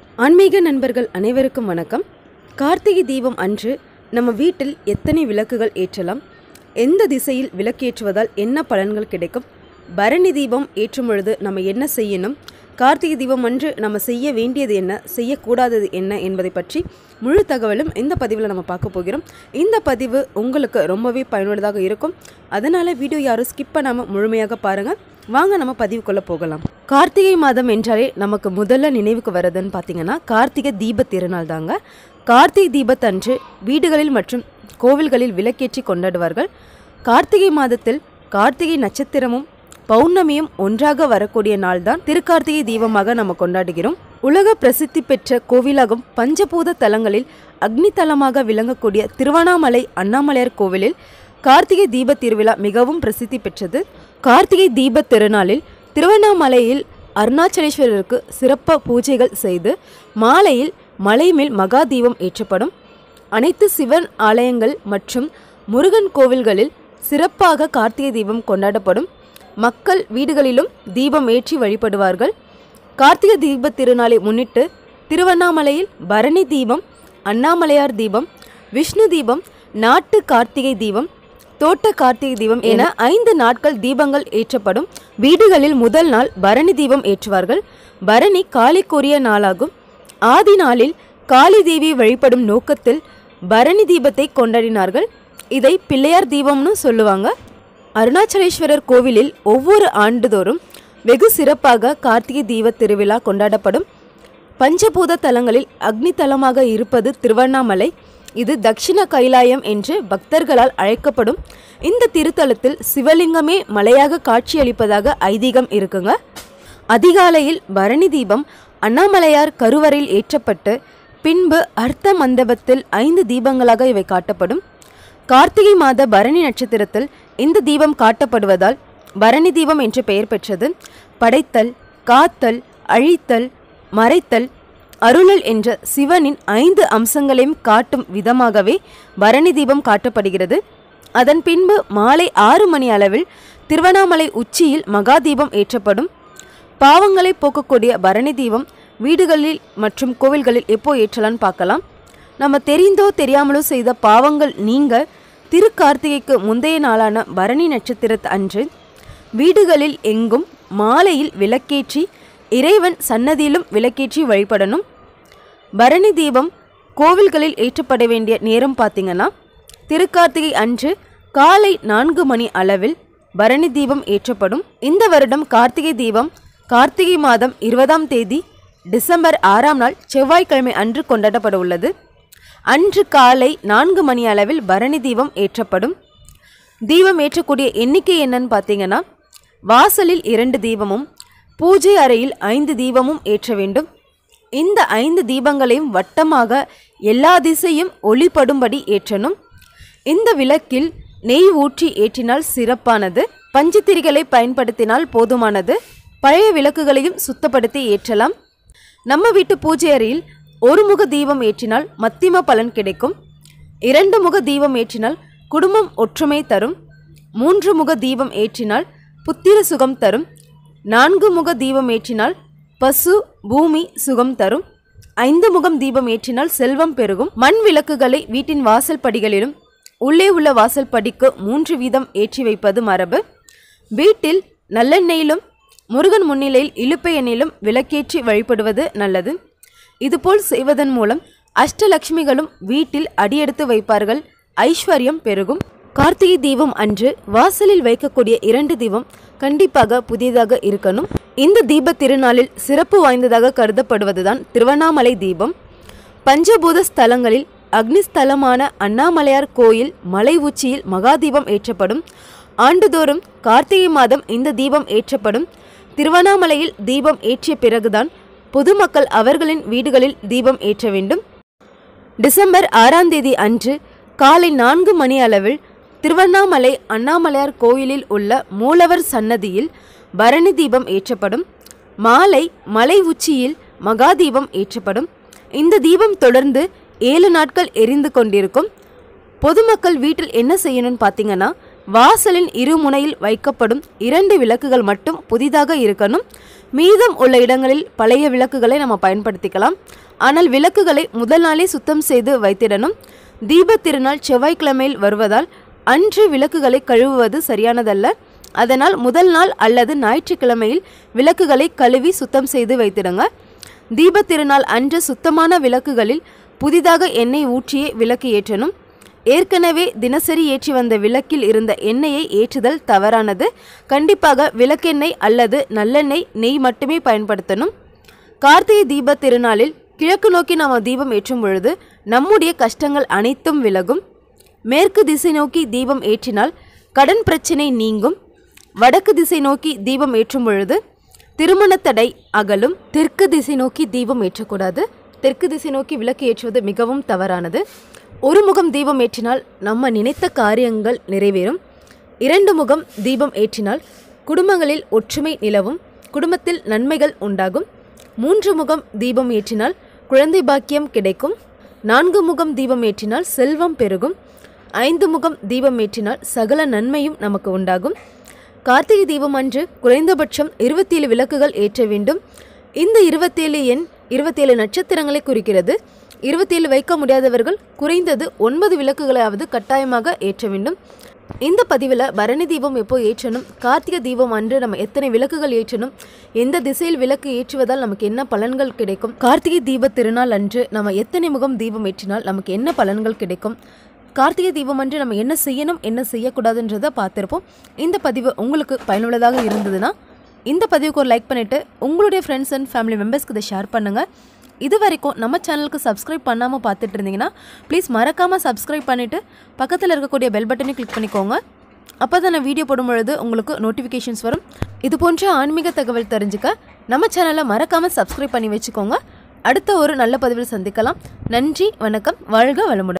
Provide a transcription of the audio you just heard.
ஆன்மீக நண்பர்கள் அனைவருக்கும் வணக்கம் கார்த்திகை தீபம் அன்று நம்ம வீட்டில் எத்தனை விளக்குகள் ஏற்றலாம் எந்த திசையில் விளக்கேற்றுவதால் என்ன பலன்கள் கிடைக்கும் பரணி தீபம் ஏற்றும் பொழுது நம்ம என்ன செய்யணும் கார்த்திகை தீபம் அன்று நம்ம செய்ய வேண்டியது என்ன செய்யக்கூடாதது என்ன என்பதை பற்றி முழு தகவலும் இந்த பதிவில் நம்ம பார்க்க போகிறோம் இந்த பதிவு உங்களுக்கு ரொம்பவே பயனுள்ளதாக இருக்கும் அதனால் வீடியோ யாரும் ஸ்கிப் பண்ணாமல் முழுமையாக பாருங்கள் வாங்க நம்ம பதிவுக்குள்ளே போகலாம் கார்த்திகை மாதம் என்றாலே நமக்கு முதல்ல நினைவுக்கு வர்றதுன்னு பார்த்தீங்கன்னா கார்த்திகை தீப திருநாள் தாங்க கார்த்திகை தீபத்தன்று வீடுகளில் மற்றும் கோவில்களில் விளக்கேற்றி கொண்டாடுவார்கள் கார்த்திகை மாதத்தில் கார்த்திகை நட்சத்திரமும் பௌர்ணமியும் ஒன்றாக வரக்கூடிய நாள்தான் திருக்கார்த்திகை தீபமாக நம்ம கொண்டாடுகிறோம் உலக பிரசித்தி பெற்ற கோவிலாகும் பஞ்சபூத தலங்களில் அக்னி தலமாக விளங்கக்கூடிய திருவண்ணாமலை அண்ணாமலையார் கோவிலில் கார்த்திகை தீப திருவிழா மிகவும் பிரசித்தி பெற்றது கார்த்திகை தீப திருநாளில் திருவண்ணாமலையில் அருணாச்சலேஸ்வரருக்கு சிறப்பு பூஜைகள் செய்து மாலையில் மலை மேல் மகா தீபம் ஏற்றப்படும் அனைத்து சிவன் ஆலயங்கள் மற்றும் முருகன் கோவில்களில் சிறப்பாக கார்த்திகை தீபம் கொண்டாடப்படும் மக்கள் வீடுகளிலும் தீபம் ஏற்றி வழிபடுவார்கள் கார்த்திகை தீப திருநாளை முன்னிட்டு திருவண்ணாமலையில் பரணி தீபம் அண்ணாமலையார் தீபம் விஷ்ணு தீபம் நாட்டு கார்த்திகை தீபம் தோட்ட கார்த்திகை தீபம் என ஐந்து நாட்கள் தீபங்கள் ஏற்றப்படும் வீடுகளில் முதல் நாள் பரணி தீபம் ஏற்றுவார்கள் பரணி காளிக்குரிய நாளாகும் ஆதி நாளில் காளி தேவி வழிபடும் நோக்கத்தில் பரணி தீபத்தை கொண்டாடினார்கள் இதை பிள்ளையார் தீபம்னு சொல்லுவாங்க அருணாச்சலேஸ்வரர் கோவிலில் ஒவ்வொரு ஆண்டுதோறும் வெகு சிறப்பாக கார்த்திகை தீப திருவிழா கொண்டாடப்படும் பஞ்சபூத தலங்களில் அக்னி தலமாக இருப்பது திருவண்ணாமலை இது தக்ஷிண கைலாயம் என்று பக்தர்களால் அழைக்கப்படும் இந்த திருத்தலத்தில் சிவலிங்கமே மலையாக காட்சியளிப்பதாக ஐதீகம் இருக்குங்க அதிகாலையில் பரணி தீபம் அண்ணாமலையார் கருவறையில் ஏற்றப்பட்டு பின்பு அர்த்த மண்டபத்தில் ஐந்து தீபங்களாக இவை காட்டப்படும் கார்த்திகை மாத பரணி நட்சத்திரத்தில் இந்த தீபம் காட்டப்படுவதால் பரணி தீபம் என்று பெயர் பெற்றது படைத்தல் காத்தல் அழித்தல் மறைத்தல் அருளல் என்ற சிவனின் ஐந்து அம்சங்களையும் காட்டும் விதமாகவே பரணி தீபம் காட்டப்படுகிறது அதன் பின்பு மாலை ஆறு மணி அளவில் திருவண்ணாமலை உச்சியில் மகா தீபம் ஏற்றப்படும் பாவங்களை போக்கக்கூடிய பரணி தீபம் வீடுகளில் மற்றும் கோவில்களில் எப்போ ஏற்றலாம்னு பார்க்கலாம் நம்ம தெரிந்தோ தெரியாமலோ செய்த பாவங்கள் நீங்க திருக்கார்த்திகைக்கு முந்தைய நாளான பரணி நட்சத்திரத்து அன்று வீடுகளில் எங்கும் மாலையில் விளக்கேற்றி இறைவன் சன்னதியிலும் விளக்கேற்றி வழிபடணும் பரணி தீபம் கோவில்களில் ஏற்றப்பட வேண்டிய நேரம் பார்த்தீங்கன்னா திருக்கார்த்திகை அன்று காலை நான்கு மணி அளவில் பரணி தீபம் ஏற்றப்படும் இந்த வருடம் கார்த்திகை தீபம் கார்த்திகை மாதம் இருபதாம் தேதி டிசம்பர் ஆறாம் நாள் செவ்வாய்க்கிழமை அன்று கொண்டாடப்பட உள்ளது அன்று காலை நான்கு மணி அளவில் பரணி தீபம் ஏற்றப்படும் தீபம் ஏற்றக்கூடிய எண்ணிக்கை என்னன்னு பார்த்தீங்கன்னா வாசலில் இரண்டு தீபமும் பூஜை அறையில் ஐந்து தீபமும் ஏற்ற வேண்டும் இந்த ஐந்து தீபங்களையும் வட்டமாக எல்லா திசையும் ஒளிபடும்படி ஏற்றணும் இந்த விளக்கில் நெய் ஊற்றி ஏற்றினால் சிறப்பானது பஞ்சத்திரிகளை பயன்படுத்தினால் போதுமானது பழைய விளக்குகளையும் சுத்தப்படுத்தி ஏற்றலாம் நம்ம வீட்டு பூஜை அறையில் ஒரு முக தீபம் ஏற்றினால் மத்திம பலன் கிடைக்கும் இரண்டு முக தீபம் ஏற்றினால் குடும்பம் ஒற்றுமை தரும் மூன்று முக தீபம் ஏற்றினால் புத்திர சுகம் தரும் நான்கு முக தீபம் ஏற்றினால் பசு பூமி சுகம் தரும் ஐந்து முகம் தீபம் ஏற்றினால் செல்வம் பெருகும் மண் விளக்குகளை வீட்டின் வாசல் படிகளிலும் உள்ளே உள்ள வாசல் படிக்கு மூன்று வீதம் ஏற்றி வைப்பது மரபு வீட்டில் நல்லெண்ணெயிலும் முருகன் முன்னிலையில் இழுப்பை எண்ணெயிலும் விளக்கேற்றி வழிபடுவது நல்லது இதுபோல் செய்வதன் மூலம் அஷ்டலக்ஷ்மிகளும் வீட்டில் அடியெடுத்து வைப்பார்கள் ஐஸ்வர்யம் பெருகும் கார்த்திகை தீபம் அன்று வாசலில் வைக்கக்கூடிய இரண்டு தீபம் கண்டிப்பாக புதியதாக இருக்கணும் இந்த தீப திருநாளில் சிறப்பு வாய்ந்ததாக கருதப்படுவதுதான் திருவண்ணாமலை தீபம் பஞ்சபூத ஸ்தலங்களில் அக்னி ஸ்தலமான அண்ணாமலையார் கோயில் மலை உச்சியில் மகாதீபம் ஏற்றப்படும் ஆண்டுதோறும் கார்த்திகை மாதம் இந்த தீபம் ஏற்றப்படும் திருவண்ணாமலையில் தீபம் ஏற்றிய பிறகுதான் பொதுமக்கள் அவர்களின் வீடுகளில் தீபம் ஏற்ற வேண்டும் டிசம்பர் ஆறாம் தேதி அன்று காலை நான்கு மணி அளவில் திருவண்ணாமலை அண்ணாமலையார் கோயிலில் உள்ள மூலவர் சன்னதியில் பரணி தீபம் ஏற்றப்படும் மாலை மலை உச்சியில் மகா தீபம் ஏற்றப்படும் இந்த தீபம் தொடர்ந்து ஏழு நாட்கள் எரிந்து கொண்டிருக்கும் பொதுமக்கள் வீட்டில் என்ன செய்யணும்னு பார்த்தீங்கன்னா வாசலின் இருமுனையில் வைக்கப்படும் இரண்டு விளக்குகள் மட்டும் புதிதாக இருக்கணும் மீதம் உள்ள இடங்களில் பழைய விளக்குகளை நம்ம பயன்படுத்திக்கலாம் ஆனால் விளக்குகளை முதல் நாளே சுத்தம் செய்து வைத்திடணும் தீபத் திருநாள் செவ்வாய்க்கிழமையில் வருவதால் அன்று விளக்குகளை கழுவுவது சரியானதல்ல அதனால் முதல் நாள் அல்லது ஞாயிற்றுக்கிழமையில் விளக்குகளை கழுவி சுத்தம் செய்து வைத்திடுங்க தீபத் திருநாள் அன்று சுத்தமான விளக்குகளில் புதிதாக எண்ணெய் ஊற்றியே விளக்கு ஏற்றணும் ஏற்கனவே தினசரி ஏற்றி வந்த விளக்கில் இருந்த எண்ணெயை ஏற்றுதல் தவறானது கண்டிப்பாக விளக்கெண்ணெய் அல்லது நல்லெண்ணெய் நெய் மட்டுமே பயன்படுத்தணும் கார்த்திகை தீப திருநாளில் கிழக்கு நோக்கி நாம் தீபம் ஏற்றும் பொழுது நம்முடைய கஷ்டங்கள் அனைத்தும் விலகும் மேற்கு திசை நோக்கி தீபம் ஏற்றினால் கடன் பிரச்சனை நீங்கும் வடக்கு திசை நோக்கி தீபம் ஏற்றும் பொழுது திருமண தடை அகலும் தெற்கு திசை நோக்கி தீபம் ஏற்றக்கூடாது தெற்கு திசை நோக்கி விளக்கு ஏற்றுவது மிகவும் தவறானது ஒரு முகம் தீபம் ஏற்றினால் நம்ம நினைத்த காரியங்கள் நிறைவேறும் இரண்டு முகம் தீபம் ஏற்றினால் குடும்பங்களில் ஒற்றுமை நிலவும் குடும்பத்தில் நன்மைகள் உண்டாகும் மூன்று முகம் தீபம் ஏற்றினால் குழந்தை பாக்கியம் கிடைக்கும் நான்கு முகம் தீபம் ஏற்றினால் செல்வம் பெருகும் ஐந்து முகம் தீபம் ஏற்றினால் சகல நன்மையும் நமக்கு உண்டாகும் கார்த்திகை தீபம் அன்று குறைந்தபட்சம் இருபத்தேழு விளக்குகள் ஏற்ற வேண்டும் இந்த இருபத்தேழு எண் இருபத்தேழு நட்சத்திரங்களை குறிக்கிறது இருபத்தேழு வைக்க முடியாதவர்கள் குறைந்தது ஒன்பது விளக்குகளாவது கட்டாயமாக ஏற்ற வேண்டும் இந்த பதிவில் பரணி தீபம் எப்போ ஏற்றணும் கார்த்திகை தீபம் அன்று நம்ம எத்தனை விளக்குகள் ஏற்றணும் எந்த திசையில் விளக்கு ஏற்றுவதால் நமக்கு என்ன பலன்கள் கிடைக்கும் கார்த்திகை தீப திருநாள் அன்று நம்ம எத்தனை முகம் தீபம் ஏற்றினால் நமக்கு என்ன பலன்கள் கிடைக்கும் கார்த்திகை தீபம் அன்று நம்ம என்ன செய்யணும் என்ன செய்யக்கூடாதுன்றதை பார்த்துருப்போம் இந்த பதிவு உங்களுக்கு பயனுள்ளதாக இருந்ததுன்னா இந்த பதிவுக்கு ஒரு லைக் பண்ணிவிட்டு உங்களுடைய ஃப்ரெண்ட்ஸ் அண்ட் ஃபேமிலி மெம்பர்ஸ்க்கு இதை ஷேர் பண்ணுங்கள் இது வரைக்கும் நம்ம சேனலுக்கு சப்ஸ்கிரைப் பண்ணாமல் பார்த்துட்டு இருந்தீங்கன்னா ப்ளீஸ் மறக்காமல் சப்ஸ்கிரைப் பண்ணிவிட்டு பக்கத்தில் இருக்கக்கூடிய பெல் பட்டனை கிளிக் பண்ணிக்கோங்க அப்போ தான் நான் வீடியோ போடும் பொழுது உங்களுக்கு நோட்டிஃபிகேஷன்ஸ் வரும் இது போன்ற ஆன்மீக தகவல் தெரிஞ்சுக்க நம்ம சேனலை மறக்காமல் சப்ஸ்கிரைப் பண்ணி வச்சுக்கோங்க அடுத்த ஒரு நல்ல பதிவில் சந்திக்கலாம் நன்றி வணக்கம் வாழ்க வளமுடன்